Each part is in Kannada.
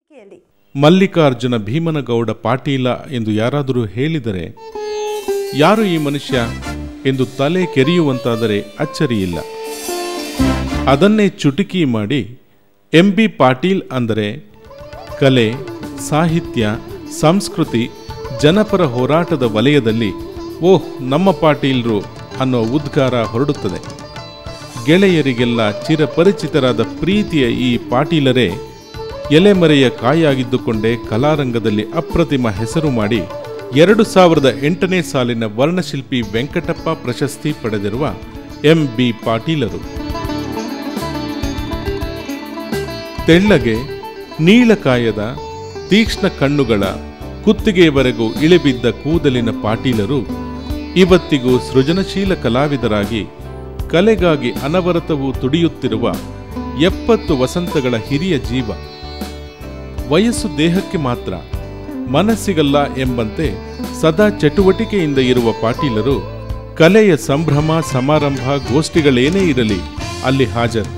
ಸಂಚಿಕೆಯಲ್ಲಿ ಮಲ್ಲಿಕಾರ್ಜುನ ಭೀಮನಗೌಡ ಪಾಟೀಲ ಎಂದು ಯಾರಾದರೂ ಹೇಳಿದರೆ ಯಾರು ಈ ಮನುಷ್ಯ ಎಂದು ತಲೆ ಕೆರೆಯುವಂತಾದರೆ ಅಚ್ಚರಿಯಿಲ್ಲ ಅದನ್ನೇ ಚುಟುಕಿ ಮಾಡಿ ಎಂ ಬಿ ಪಾಟೀಲ್ ಅಂದರೆ ಕಲೆ ಸಾಹಿತ್ಯ ಸಂಸ್ಕೃತಿ ಜನಪರ ಹೋರಾಟದ ವಲಯದಲ್ಲಿ ಓಹ್ ನಮ್ಮ ಪಾಟೀಲ್ರು ಅನ್ನೋ ಉದ್ಗಾರ ಹೊರಡುತ್ತದೆ ಗೆಳೆಯರಿಗೆಲ್ಲ ಚಿರಪರಿಚಿತರಾದ ಪ್ರೀತಿಯ ಈ ಪಾಟೀಲರೇ ಎಲೆಮರೆಯ ಕಾಯಾಗಿದ್ದುಕೊಂಡೇ ಕಲಾರಂಗದಲ್ಲಿ ಅಪ್ರತಿಮ ಹೆಸರು ಮಾಡಿ ಎರಡು ಸಾವಿರದ ಎಂಟನೇ ಸಾಲಿನ ವರ್ಣಶಿಲ್ಪಿ ವೆಂಕಟಪ್ಪ ಪ್ರಶಸ್ತಿ ಪಡೆದಿರುವ ಎಂ ಬಿ ಪಾಟೀಲರು ತೆಳ್ಳಗೆ ನೀಳಕಾಯದ ತೀಕ್ಷ್ಣ ಕಣ್ಣುಗಳ ಕುತ್ತಿಗೆಯವರೆಗೂ ಇಳಿಬಿದ್ದ ಕೂದಲಿನ ಪಾಟೀಲರು ಇವತ್ತಿಗೂ ಸೃಜನಶೀಲ ಕಲಾವಿದರಾಗಿ ಕಲೆಗಾಗಿ ಅನವರತವೂ ತುಡಿಯುತ್ತಿರುವ ಎಪ್ಪತ್ತು ವಸಂತಗಳ ಹಿರಿಯ ಜೀವ ವಯಸ್ಸು ದೇಹಕ್ಕೆ ಮಾತ್ರ ಮನಸ್ಸಿಗಲ್ಲ ಎಂಬಂತೆ ಸದಾ ಚಟುವಟಿಕೆಯಿಂದ ಇರುವ ಪಾಟೀಲರು ಕಲೆಯ ಸಂಭ್ರಮ ಸಮಾರಂಭ ಗೋಷ್ಠಿಗಳೇನೇ ಇರಲಿ ಅಲ್ಲಿ ಹಾಜರು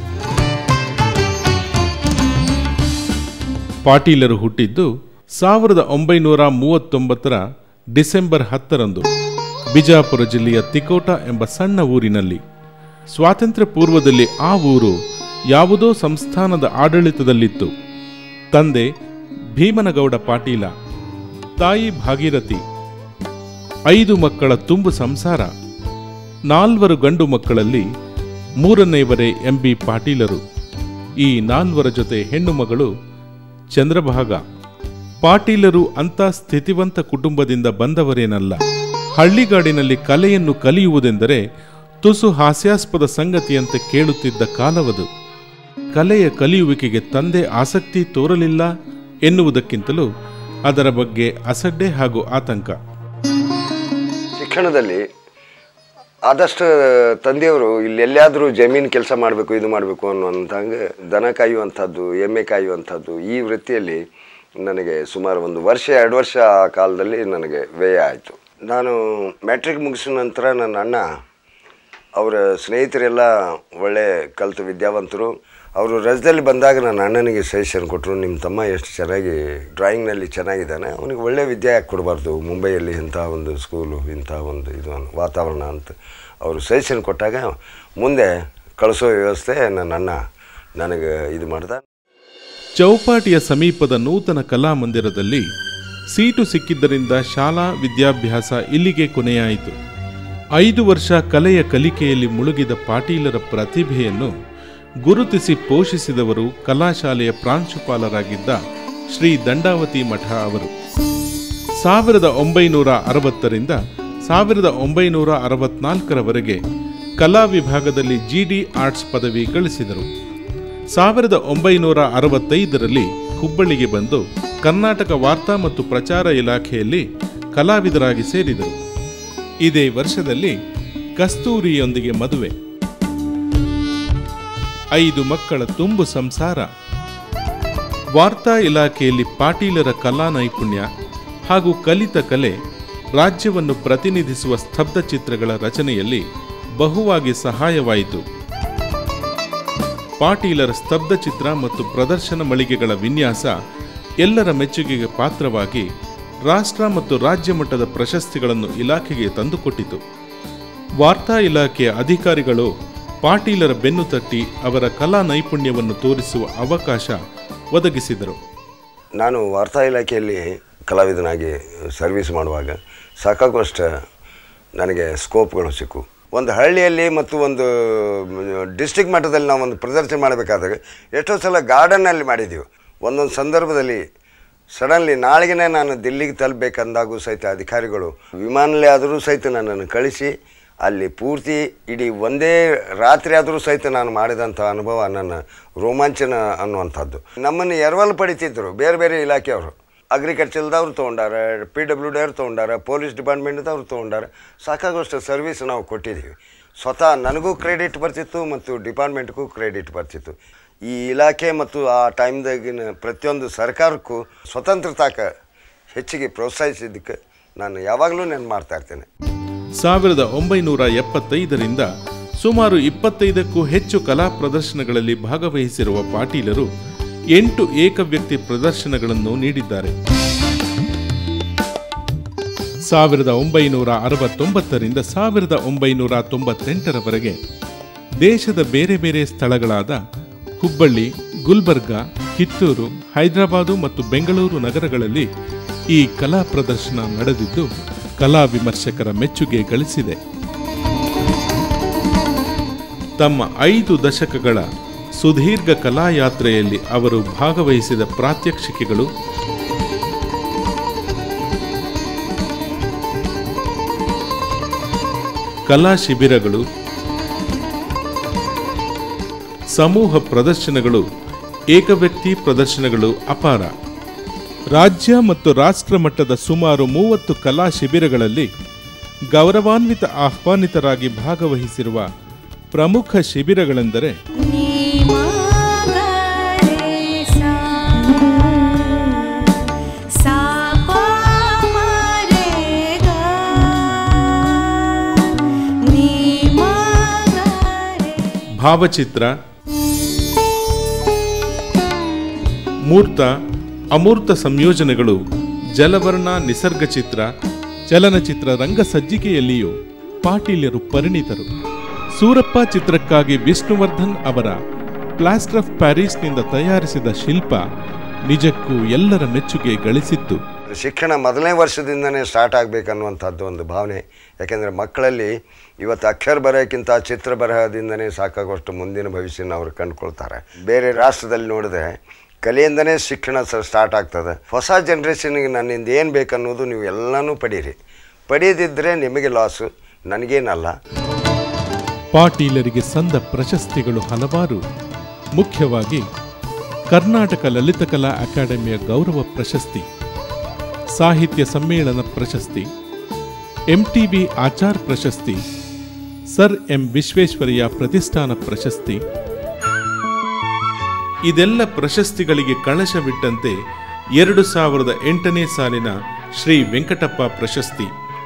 ಪಾಟೀಲರು ಹುಟ್ಟಿದ್ದು ಸಾವಿರದ ಒಂಬೈನೂರ ಮೂವತ್ತೊಂಬತ್ತರ ಡಿಸೆಂಬರ್ ಹತ್ತರಂದು ಬಿಜಾಪುರ ಜಿಲ್ಲೆಯ ತಿಕೋಟ ಎಂಬ ಸಣ್ಣ ಊರಿನಲ್ಲಿ ಸ್ವಾತಂತ್ರ್ಯ ಪೂರ್ವದಲ್ಲಿ ಆ ಊರು ಯಾವುದೋ ಸಂಸ್ಥಾನದ ಆಡಳಿತದಲ್ಲಿತ್ತು ತಂದೆ ಭೀಮನಗೌಡ ಪಾಟೀಲ ತಾಯಿ ಭಾಗೀರಥಿ ಐದು ಮಕ್ಕಳ ತುಂಬು ಸಂಸಾರ ನಾಲ್ವರು ಗಂಡು ಮಕ್ಕಳಲ್ಲಿ ಮೂರನೆಯವರೇ ಎಂ ಬಿ ಪಾಟೀಲರು ಈ ನಾಲ್ವರ ಜೊತೆ ಹೆಣ್ಣು ಮಗಳು ಚಂದ್ರಭಾಗ ಪಾಟೀಲರು ಅಂತ ಸ್ಥಿತಿವಂತ ಕುಟುಂಬದಿಂದ ಬಂದವರೇನಲ್ಲ ಹಳ್ಳಿಗಾಡಿನಲ್ಲಿ ಕಲೆಯನ್ನು ಕಲಿಯುವುದೆಂದರೆ ತುಸು ಹಾಸ್ಯಾಸ್ಪದ ಸಂಗತಿಯಂತೆ ಕೇಳುತ್ತಿದ್ದ ಕಾಲವದು ಕಲೆಯ ಕಲಿಯುವಿಕೆಗೆ ತಂದೆ ಆಸಕ್ತಿ ತೋರಲಿಲ್ಲ ಎನ್ನುವುದಕ್ಕಿಂತಲೂ ಅದರ ಬಗ್ಗೆ ಅಸಡ್ಡೆ ಹಾಗೂ ಆತಂಕ ಶಿಕ್ಷಣದಲ್ಲಿ ಆದಷ್ಟು ತಂದೆಯವರು ಇಲ್ಲಿ ಎಲ್ಲಿಯಾದರೂ ಜಮೀನು ಕೆಲಸ ಮಾಡಬೇಕು ಇದು ಮಾಡಬೇಕು ಅನ್ನುವಂಥಂಗೆ ದನ ಕಾಯುವಂಥದ್ದು ಎಮ್ಮೆ ಕಾಯುವಂಥದ್ದು ಈ ವೃತ್ತಿಯಲ್ಲಿ ನನಗೆ ಸುಮಾರು ಒಂದು ವರ್ಷ ಎರಡು ವರ್ಷ ಆ ಕಾಲದಲ್ಲಿ ನನಗೆ ವ್ಯಯ ಆಯಿತು ನಾನು ಮ್ಯಾಟ್ರಿಕ್ ಮುಗಿಸಿದ ನಂತರ ನನ್ನ ಅಣ್ಣ ಅವರ ಸ್ನೇಹಿತರೆಲ್ಲ ಒಳ್ಳೆ ಕಲಿತು ವಿದ್ಯಾವಂತರು ಅವರು ರಜದಲ್ಲಿ ಬಂದಾಗ ನನ್ನ ಅಣ್ಣನಿಗೆ ಸಜೆಷನ್ ಕೊಟ್ಟರು ನಿಮ್ಮ ತಮ್ಮ ಎಷ್ಟು ಚೆನ್ನಾಗಿ ಡ್ರಾಯಿಂಗ್ನಲ್ಲಿ ಚೆನ್ನಾಗಿದ್ದಾನೆ ಅವನಿಗೆ ಒಳ್ಳೆ ವಿದ್ಯೆ ಯಾಕೆ ಕೊಡಬಾರ್ದು ಮುಂಬೈಯಲ್ಲಿ ಇಂಥ ಒಂದು ಸ್ಕೂಲು ಇಂಥ ಒಂದು ಇದು ಅನ್- ವಾತಾವರಣ ಅಂತ ಅವರು ಸಜೆಷನ್ ಕೊಟ್ಟಾಗ ಮುಂದೆ ಕಳಿಸೋ ವ್ಯವಸ್ಥೆ ನನ್ನ ಅಣ್ಣ ನನಗೆ ಇದು ಮಾಡ್ದ ಚೌಪಾಟಿಯ ಸಮೀಪದ ನೂತನ ಕಲಾಮಂದಿರದಲ್ಲಿ ಸೀಟು ಸಿಕ್ಕಿದ್ದರಿಂದ ಶಾಲಾ ವಿದ್ಯಾಭ್ಯಾಸ ಇಲ್ಲಿಗೆ ಕೊನೆಯಾಯಿತು ಐದು ವರ್ಷ ಕಲೆಯ ಕಲಿಕೆಯಲ್ಲಿ ಮುಳುಗಿದ ಪಾಟೀಲರ ಪ್ರತಿಭೆಯನ್ನು ಗುರುತಿಸಿ ಪೋಷಿಸಿದವರು ಕಲಾಶಾಲೆಯ ಪ್ರಾಂಶುಪಾಲರಾಗಿದ್ದ ಶ್ರೀ ದಂಡಾವತಿ ಮಠ ಅವರು ಸಾವಿರದ ಒಂಬೈನೂರ ಅರವತ್ತರಿಂದ ಸಾವಿರದ ಒಂಬೈನೂರ ಅರವತ್ನಾಲ್ಕರವರೆಗೆ ಕಲಾ ವಿಭಾಗದಲ್ಲಿ ಜಿಡಿ ಆರ್ಟ್ಸ್ ಪದವಿ ಗಳಿಸಿದರು ಸಾವಿರದ ಒಂಬೈನೂರ ಅರವತ್ತೈದರಲ್ಲಿ ಹುಬ್ಬಳ್ಳಿಗೆ ಬಂದು ಕರ್ನಾಟಕ ವಾರ್ತಾ ಮತ್ತು ಪ್ರಚಾರ ಇಲಾಖೆಯಲ್ಲಿ ಕಲಾವಿದರಾಗಿ ಸೇರಿದರು ಇದೇ ವರ್ಷದಲ್ಲಿ ಕಸ್ತೂರಿಯೊಂದಿಗೆ ಮದುವೆ ಐದು ಮಕ್ಕಳ ತುಂಬು ಸಂಸಾರ ವಾರ್ತಾ ಇಲಾಖೆಯಲ್ಲಿ ಪಾಟೀಲರ ಕಲಾ ನೈಪುಣ್ಯ ಹಾಗೂ ಕಲಿತ ಕಲೆ ರಾಜ್ಯವನ್ನು ಪ್ರತಿನಿಧಿಸುವ ಸ್ತಬ್ಧ ಚಿತ್ರಗಳ ರಚನೆಯಲ್ಲಿ ಬಹುವಾಗಿ ಸಹಾಯವಾಯಿತು ಪಾಟೀಲರ ಸ್ತಬ್ಧ ಚಿತ್ರ ಮತ್ತು ಪ್ರದರ್ಶನ ಮಳಿಗೆಗಳ ವಿನ್ಯಾಸ ಎಲ್ಲರ ಮೆಚ್ಚುಗೆಗೆ ಪಾತ್ರವಾಗಿ ರಾಷ್ಟ್ರ ಮತ್ತು ರಾಜ್ಯ ಮಟ್ಟದ ಪ್ರಶಸ್ತಿಗಳನ್ನು ಇಲಾಖೆಗೆ ತಂದುಕೊಟ್ಟಿತು ವಾರ್ತಾ ಇಲಾಖೆಯ ಅಧಿಕಾರಿಗಳು ಪಾಟೀಲರ ಬೆನ್ನು ತಟ್ಟಿ ಅವರ ಕಲಾ ನೈಪುಣ್ಯವನ್ನು ತೋರಿಸುವ ಅವಕಾಶ ಒದಗಿಸಿದರು ನಾನು ವಾರ್ತಾ ಇಲಾಖೆಯಲ್ಲಿ ಕಲಾವಿದನಾಗಿ ಸರ್ವಿಸ್ ಮಾಡುವಾಗ ಸಾಕಾಗುವಷ್ಟು ನನಗೆ ಸ್ಕೋಪ್ಗಳು ಸಿಕ್ಕು ಒಂದು ಹಳ್ಳಿಯಲ್ಲಿ ಮತ್ತು ಒಂದು ಡಿಸ್ಟಿಕ್ ಮಟ್ಟದಲ್ಲಿ ನಾವು ಒಂದು ಪ್ರದರ್ಶನ ಮಾಡಬೇಕಾದಾಗ ಎಷ್ಟೋ ಸಲ ಗಾರ್ಡನ್ನಲ್ಲಿ ಮಾಡಿದ್ದೀವಿ ಒಂದೊಂದು ಸಂದರ್ಭದಲ್ಲಿ ಸಡನ್ಲಿ ನಾಳೆಗೆ ನಾನು ದಿಲ್ಲಿಗೆ ತಲುಪಬೇಕಂದಾಗೂ ಸಹಿತ ಅಧಿಕಾರಿಗಳು ವಿಮಾನದಲ್ಲಿ ಆದರೂ ಸಹಿತ ನನ್ನನ್ನು ಕಳಿಸಿ ಅಲ್ಲಿ ಪೂರ್ತಿ ಇಡೀ ಒಂದೇ ರಾತ್ರಿ ಆದರೂ ಸಹಿತ ನಾನು ಮಾಡಿದಂಥ ಅನುಭವ ನನ್ನ ರೋಮಾಂಚನ ಅನ್ನುವಂಥದ್ದು ನಮ್ಮನ್ನು ಎರವಲು ಪಡಿತಿದ್ದರು ಬೇರೆ ಬೇರೆ ಇಲಾಖೆಯವರು ಅಗ್ರಿಕಲ್ಚರ್ದವ್ರು ತೊಗೊಂಡಾರ ಪಿ ಡಬ್ಲ್ಯೂ ಡಿ ಅವ್ರು ತೊಗೊಂಡಾರ ಪೊಲೀಸ್ ಡಿಪಾರ್ಟ್ಮೆಂಟ್ದವ್ರು ತೊಗೊಂಡಾರ ಸಾಕಾಗುವಷ್ಟು ಸರ್ವಿಸ್ ನಾವು ಕೊಟ್ಟಿದ್ದೀವಿ ಸ್ವತಃ ನನಗೂ ಕ್ರೆಡಿಟ್ ಬರ್ತಿತ್ತು ಮತ್ತು ಡಿಪಾರ್ಟ್ಮೆಂಟ್ಗೂ ಕ್ರೆಡಿಟ್ ಬರ್ತಿತ್ತು ಈ ಇಲಾಖೆ ಮತ್ತು ಆ ಟೈಮ್ದಾಗಿನ ಪ್ರತಿಯೊಂದು ಸರ್ಕಾರಕ್ಕೂ ಸ್ವತಂತ್ರತಾಕ ಹೆಚ್ಚಿಗೆ ಪ್ರೋತ್ಸಾಹಿಸಿದ್ದಕ್ಕೆ ನಾನು ಯಾವಾಗಲೂ ನೆನ್ಪು ಮಾಡ್ತಾ ಇರ್ತೇನೆ ಸಾವಿರದ ಒಂಬೈನೂರ ಎಪ್ಪತ್ತೈದರಿಂದ ಸುಮಾರು ಇಪ್ಪತ್ತೈದಕ್ಕೂ ಹೆಚ್ಚು ಕಲಾ ಪ್ರದರ್ಶನಗಳಲ್ಲಿ ಭಾಗವಹಿಸಿರುವ ಪಾಟೀಲರು ಎಂಟು ಏಕವ್ಯಕ್ತಿ ಪ್ರದರ್ಶನಗಳನ್ನು ನೀಡಿದ್ದಾರೆ ಸಾವಿರದ ಒಂಬೈನೂರ ಅರವತ್ತೊಂಬತ್ತರಿಂದ ಸಾವಿರದ ಒಂಬೈನೂರ ತೊಂಬತ್ತೆಂಟರವರೆಗೆ ದೇಶದ ಬೇರೆ ಬೇರೆ ಸ್ಥಳಗಳಾದ ಹುಬ್ಬಳ್ಳಿ ಗುಲ್ಬರ್ಗಾ ಕಿತ್ತೂರು ಹೈದರಾಬಾದು ಮತ್ತು ಬೆಂಗಳೂರು ನಗರಗಳಲ್ಲಿ ಈ ಕಲಾ ಪ್ರದರ್ಶನ ನಡೆದಿದ್ದು ಕಲಾ ವಿಮರ್ಶಕರ ಮೆಚ್ಚುಗೆ ಗಳಿಸಿದೆ ತಮ್ಮ ಐದು ದಶಕಗಳ ಸುದೀರ್ಘ ಕಲಾಯಾತ್ರೆಯಲ್ಲಿ ಅವರು ಭಾಗವಹಿಸಿದ ಪ್ರಾತ್ಯಕ್ಷಿಕೆಗಳು ಕಲಾ ಶಿಬಿರಗಳು ಸಮೂಹ ಪ್ರದರ್ಶನಗಳು ಏಕವ್ಯಕ್ತಿ ಪ್ರದರ್ಶನಗಳು ಅಪಾರ ರಾಜ್ಯ ಮತ್ತು ರಾಷ್ಟ್ರ ಮಟ್ಟದ ಸುಮಾರು ಮೂವತ್ತು ಕಲಾ ಶಿಬಿರಗಳಲ್ಲಿ ಗೌರವಾನ್ವಿತ ಆಹ್ವಾನಿತರಾಗಿ ಭಾಗವಹಿಸಿರುವ ಪ್ರಮುಖ ಶಿಬಿರಗಳೆಂದರೆ नी मा गा रे सा सा पा मा रे गा नी मा गा रे ಭಾವಚಿತ್ರ ಮೂರ್ತ ಅಮೂರ್ತ ಸಂಯೋಜನೆಗಳು ಜಲವರ್ಣ ನಿಸರ್ಗ ಚಿತ್ರ ಚಲನಚಿತ್ರ ರಂಗ ಸಜ್ಜಿಕೆಯಲ್ಲಿಯೂ ಪಾಟೀಲ್ಯರು ಪರಿಣಿತರು ಸೂರಪ್ಪ ಚಿತ್ರಕ್ಕಾಗಿ ವಿಷ್ಣುವರ್ಧನ್ ಅವರ ಪ್ಲಾಸ್ಟರ್ ಆಫ್ ಪ್ಯಾರಿಸ್ನಿಂದ ತಯಾರಿಸಿದ ಶಿಲ್ಪ ನಿಜಕ್ಕೂ ಎಲ್ಲರ ಮೆಚ್ಚುಗೆ ಗಳಿಸಿತ್ತು ಶಿಕ್ಷಣ ಮೊದಲನೇ ವರ್ಷದಿಂದನೇ ಸ್ಟಾರ್ಟ್ ಆಗಬೇಕನ್ನುವಂಥದ್ದು ಒಂದು ಭಾವನೆ ಯಾಕೆಂದರೆ ಮಕ್ಕಳಲ್ಲಿ ಇವತ್ತು ಅಕ್ಷರ ಬರೋಕ್ಕಿಂತ ಚಿತ್ರ ಬರಹದಿಂದನೇ ಸಾಕಾಗುವಷ್ಟು ಮುಂದಿನ ಭವಿಷ್ಯನ ಅವರು ಕಂಡುಕೊಳ್ತಾರೆ ಬೇರೆ ರಾಷ್ಟ್ರದಲ್ಲಿ ನೋಡಿದ್ರೆ ಕಲೆಯಿಂದನೇ ಶಿಕ್ಷಣ ಸ ಸ್ಟಾರ್ಟ್ ಆಗ್ತದೆ ಹೊಸ ಜನ್ರೇಷನ್ಗೆ ನನ್ನಿಂದ ಏನು ಬೇಕನ್ನೋದು ನೀವು ಎಲ್ಲನೂ ಪಡೀರಿ ಪಡೆಯದಿದ್ದರೆ ನಿಮಗೆ ಲಾಸು ನನಗೇನಲ್ಲ ಪಾಟೀಲರಿಗೆ ಸಂದ ಪ್ರಶಸ್ತಿಗಳು ಹಲವಾರು ಮುಖ್ಯವಾಗಿ ಕರ್ನಾಟಕ ಲಲಿತಕಲಾ ಅಕಾಡೆಮಿಯ ಗೌರವ ಪ್ರಶಸ್ತಿ ಸಾಹಿತ್ಯ ಸಮ್ಮೇಳನ ಪ್ರಶಸ್ತಿ ಎಂಟಿಬಿ ಆಚಾರ್ ಪ್ರಶಸ್ತಿ ಸರ್ ಎಂ ವಿಶ್ವೇಶ್ವರಯ್ಯ ಪ್ರತಿಷ್ಠಾನ ಪ್ರಶಸ್ತಿ ಇದೆಲ್ಲ ಪ್ರಶಸ್ತಿಗಳಿಗೆ ಕಳಶವಿಟ್ಟಂತೆ ಎರಡು ಸಾವಿರದ ಎಂಟನೇ ಸಾಲಿನ ಶ್ರೀ ವೆಂಕಟಪ್ಪ ಪ್ರಶಸ್ತಿ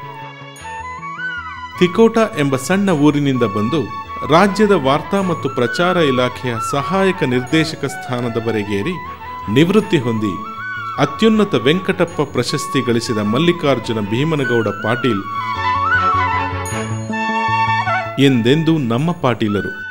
ತಿಕೋಟ ಎಂಬ ಸಣ್ಣ ಊರಿನಿಂದ ಬಂದು ರಾಜ್ಯದ ವಾರ್ತಾ ಮತ್ತು ಪ್ರಚಾರ ಇಲಾಖೆಯ ಸಹಾಯಕ ನಿರ್ದೇಶಕ ಸ್ಥಾನದವರೆಗೇರಿ ನಿವೃತ್ತಿ ಹೊಂದಿ ಅತ್ಯುನ್ನತ ವೆಂಕಟಪ್ಪ ಪ್ರಶಸ್ತಿ ಗಳಿಸಿದ ಮಲ್ಲಿಕಾರ್ಜುನ ಭೀಮನಗೌಡ ಪಾಟೀಲ್ ಎಂದೆಂದೂ ನಮ್ಮ ಪಾಟೀಲರು